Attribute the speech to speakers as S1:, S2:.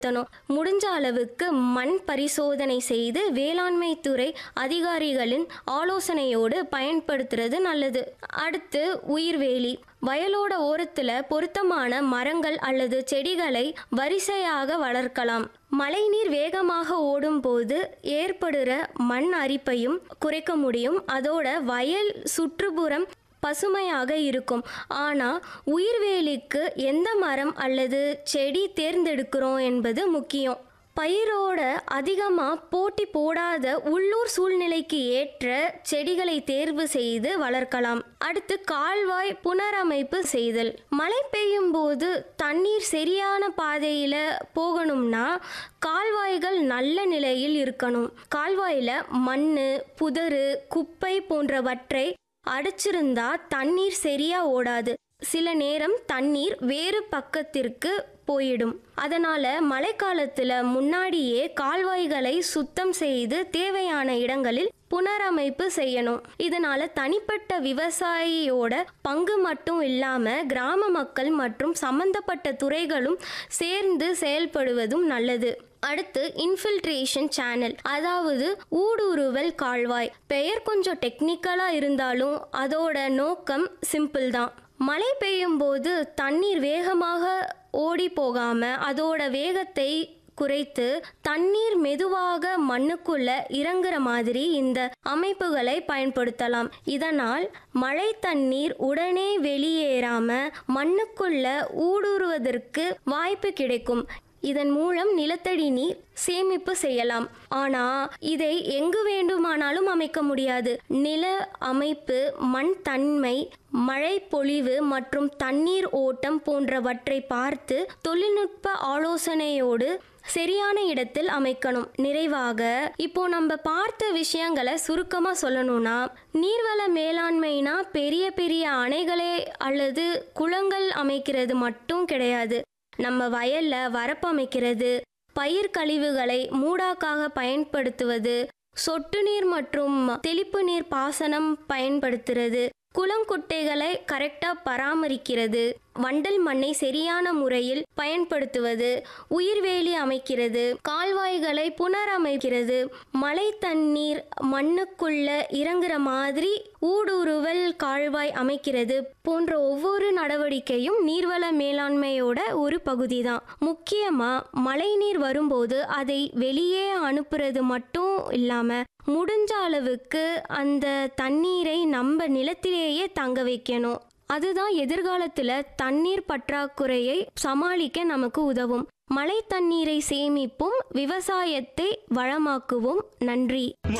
S1: பயன்படுத்தணும் முடிஞ்ச அளவுக்கு மண் பரிசோதனை செய்து வேளாண்மை துறை அதிகாரிகளின் ஆலோசனையோடு பயன்படுத்துறது நல்லது அடுத்து உயிர்வேலி வயலோட ஓரத்துல பொருத்தமான மரங்கள் அல்லது செடிகளை வரிசையாக வளர்க்கலாம் மழைநீர் வேகமாக ஓடும்போது ஏற்படுற மண் அரிப்பையும் குறைக்க முடியும் அதோட வயல் சுற்றுப்புறம் பசுமையாக இருக்கும் ஆனால் உயிர்வேலிக்கு எந்த மரம் அல்லது செடி தேர்ந்தெடுக்கிறோம் என்பது முக்கியம் பயிரோட அதிகமாக போட்டி போடாத உள்ளூர் சூழ்நிலைக்கு ஏற்ற செடிகளை தேர்வு செய்து வளர்க்கலாம் அடுத்து கால்வாய் புனரமைப்பு செய்தல் மழை பெய்யும் போது தண்ணீர் சரியான பாதையில் போகணும்னா கால்வாய்கள் நல்ல நிலையில் இருக்கணும் கால்வாயில் மண் புதரு குப்பை போன்றவற்றை அடைச்சிருந்தா தண்ணீர் சரியா ஓடாது சில நேரம் தண்ணீர் வேறு பக்கத்திற்கு போயிடும் அதனால மழைக்காலத்துல முன்னாடியே கால்வாய்களை சுத்தம் செய்து தேவையான இடங்களில் புனரமைப்பு செய்யணும் இதனால தனிப்பட்ட விவசாயியோட பங்கு மட்டும் இல்லாம கிராம மக்கள் மற்றும் சம்பந்தப்பட்ட துறைகளும் சேர்ந்து செயல்படுவதும் நல்லது அடுத்து இன்ஃபில்ட்ரேஷன் சேனல் அதாவது ஊடுருவல் கால்வாய் பெயர் கொஞ்சம் டெக்னிக்கலா இருந்தாலும் அதோட நோக்கம் சிம்பிள் தான் மழை பெய்யும் போது தண்ணீர் வேகமாக ஓடி போகாம அதோட வேகத்தை குறைத்து தண்ணீர் மெதுவாக மண்ணுக்குள்ள இறங்குற மாதிரி இந்த அமைப்புகளை பயன்படுத்தலாம் இதனால் மழை தண்ணீர் உடனே வெளியேறாம மண்ணுக்குள்ள ஊடுருவதற்கு வாய்ப்பு கிடைக்கும் இதன் மூலம் நிலத்தடி நீர் சேமிப்பு செய்யலாம் ஆனா இதை எங்கு வேண்டுமானாலும் அமைக்க முடியாது நில அமைப்பு மண் தன்மை மழை பொழிவு மற்றும் தண்ணீர் ஓட்டம் போன்றவற்றை பார்த்து தொழில்நுட்ப ஆலோசனையோடு சரியான இடத்தில் அமைக்கணும் நிறைவாக இப்போ நம்ம பார்த்த விஷயங்களை சுருக்கமாக சொல்லணும்னா நீர்வள மேலாண்மைனா பெரிய பெரிய அணைகளே அல்லது குளங்கள் அமைக்கிறது மட்டும் கிடையாது நம்ம வயல்ல வரப்பு அமைக்கிறது பயிர் கழிவுகளை மூடாக்காக பயன்படுத்துவது சொட்டு நீர் மற்றும் தெளிப்பு நீர் பாசனம் பயன்படுத்துறது குளம் குட்டைகளை கரெக்டாக பராமரிக்கிறது வண்டல் மண்ணை சரியான முறையில் பயன்படுத்துவது உயிர்வேலி அமைக்கிறது கால்வாய்களை புனரமைக்கிறது மழை தண்ணீர் மண்ணுக்குள்ள இறங்குற மாதிரி ஊடுருவல் கால்வாய் அமைக்கிறது போன்ற ஒவ்வொரு நடவடிக்கையும் நீர்வள மேலாண்மையோட ஒரு பகுதி தான் முக்கியமாக மழைநீர் வரும்போது அதை வெளியே அனுப்புறது மட்டும் இல்லாமல் முடிஞ்ச அளவுக்கு அந்த தண்ணீரை நம்ம நிலத்திலேயே தங்க வைக்கணும் அதுதான் எதிர்காலத்தில் தண்ணீர் பற்றாக்குறையை சமாளிக்க நமக்கு உதவும் மழை தண்ணீரை சேமிப்பும் விவசாயத்தை வளமாக்குவோம் நன்றி